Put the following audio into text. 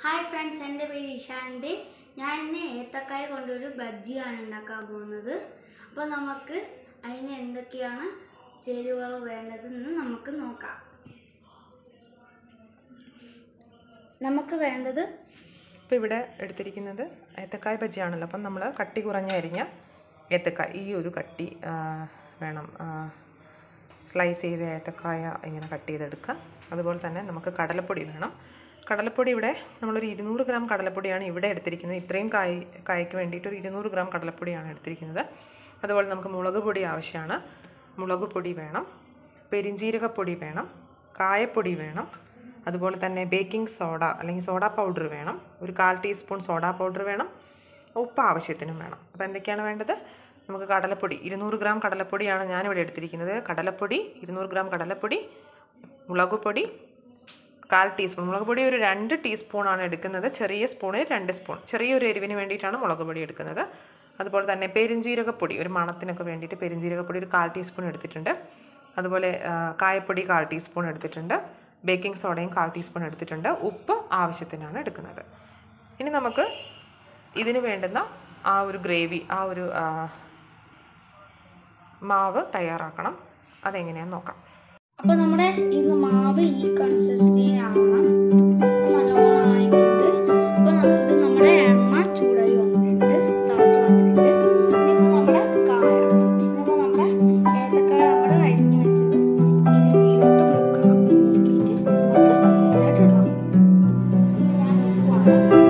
hi friends എൻ്റെ പേര് ഇഷാൻ്റെ ഞാൻ ഇന്ന് ഏത്തക്കായ കൊണ്ടൊരു ബജ്ജിയാണ് ഉണ്ടാക്കാൻ പോകുന്നത് അപ്പോൾ നമുക്ക് അതിന് എന്തൊക്കെയാണ് ചേരുവകൾ വേണ്ടതെന്ന് നമുക്ക് നോക്കാം നമുക്ക് വേണ്ടത് ഇപ്പോൾ ഇവിടെ എടുത്തിരിക്കുന്നത് ഏത്തക്കായ ബജിയാണല്ലോ അപ്പം നമ്മൾ കട്ടി കുറഞ്ഞ അരിഞ്ഞ ഏത്തക്കായ ഈ ഒരു കട്ടി ആ, വേണം സ്ലൈസ് ചെയ്ത ഏത്തക്കായ ഇങ്ങനെ കട്ട് ചെയ്തെടുക്കുക അതുപോലെ തന്നെ നമുക്ക് കടലപ്പൊടി വേണം കടലപ്പൊടി ഇവിടെ നമ്മളൊരു ഇരുന്നൂറ് ഗ്രാം കടലപ്പൊടിയാണ് ഇവിടെ എടുത്തിരിക്കുന്നത് ഇത്രയും കായ് കായ്ക്ക് വേണ്ടിയിട്ട് ഒരു ഇരുന്നൂറ് ഗ്രാം കടലപ്പൊടിയാണ് എടുത്തിരിക്കുന്നത് അതുപോലെ നമുക്ക് മുളക് പൊടി ആവശ്യമാണ് മുളക് പൊടി വേണം പെരിഞ്ജീരകപ്പൊടി വേണം കായപ്പൊടി വേണം അതുപോലെ തന്നെ ബേക്കിംഗ് സോഡ അല്ലെങ്കിൽ സോഡ പൗഡർ വേണം ഒരു കാൽ ടീസ്പൂൺ സോഡ പൗഡർ വേണം ഉപ്പ് ആവശ്യത്തിനും വേണം അപ്പോൾ എന്തൊക്കെയാണ് വേണ്ടത് നമുക്ക് കടലപ്പൊടി ഇരുന്നൂറ് ഗ്രാം കടലപ്പൊടിയാണ് ഞാനിവിടെ എടുത്തിരിക്കുന്നത് കടലപ്പൊടി ഇരുന്നൂറ് ഗ്രാം കടലപ്പൊടി മുളക് പൊടി കാൽ ടീസ്പൂൺ മുളക് പൊടി ഒരു രണ്ട് ടീസ്പൂണാണ് എടുക്കുന്നത് ചെറിയ സ്പൂണിൽ രണ്ട് സ്പൂൺ ചെറിയൊരു എരിവിന് വേണ്ടിയിട്ടാണ് മുളക് പൊടി എടുക്കുന്നത് അതുപോലെ തന്നെ പെരിഞ്ജീരകപ്പൊടി ഒരു മണത്തിനൊക്കെ വേണ്ടിയിട്ട് പെരിഞ്ജീരകപ്പൊടി ഒരു കാൽ ടീസ്പൂൺ എടുത്തിട്ടുണ്ട് അതുപോലെ ആ, കായപ്പൊടി കാൽ ടീസ്പൂൺ എടുത്തിട്ടുണ്ട് ബേക്കിംഗ് സോഡയും കാൽ ടീസ്പൂൺ എടുത്തിട്ടുണ്ട് ഉപ്പ് ആവശ്യത്തിനാണ് എടുക്കുന്നത് ഇനി നമുക്ക് ഇതിന് വേണ്ടുന്ന ആ ഒരു ഗ്രേവി ആ ഒരു ആ, മാവ് തയ്യാറാക്കണം അതെങ്ങനെയാണെന്ന് നോക്കാം അപ്പോൾ നമ്മുടെ ഇന്ന് മാവ് ഈ കൺസിസ്റ്റൻസിയിലാവണം നല്ലോണം ആയിട്ടുണ്ട് അപ്പോൾ നമുക്ക് നമ്മുടെ എണ്ണ ചൂടായി വന്നിട്ടുണ്ട് തിളച്ച് വന്നിട്ടുണ്ട് ഇനിയിപ്പോൾ നമ്മുടെ കായ ഇനിയിപ്പോൾ നമ്മുടെ ഏത്തക്കായ നമ്മുടെ അരിഞ്ഞു വെച്ചത് ഇതിലോട്ട് മുക്കണം മുക്കിയിട്ട് നമുക്ക് ഇതിലോട്ട് ഇടണം ഞാൻ മുക്കുവാണ്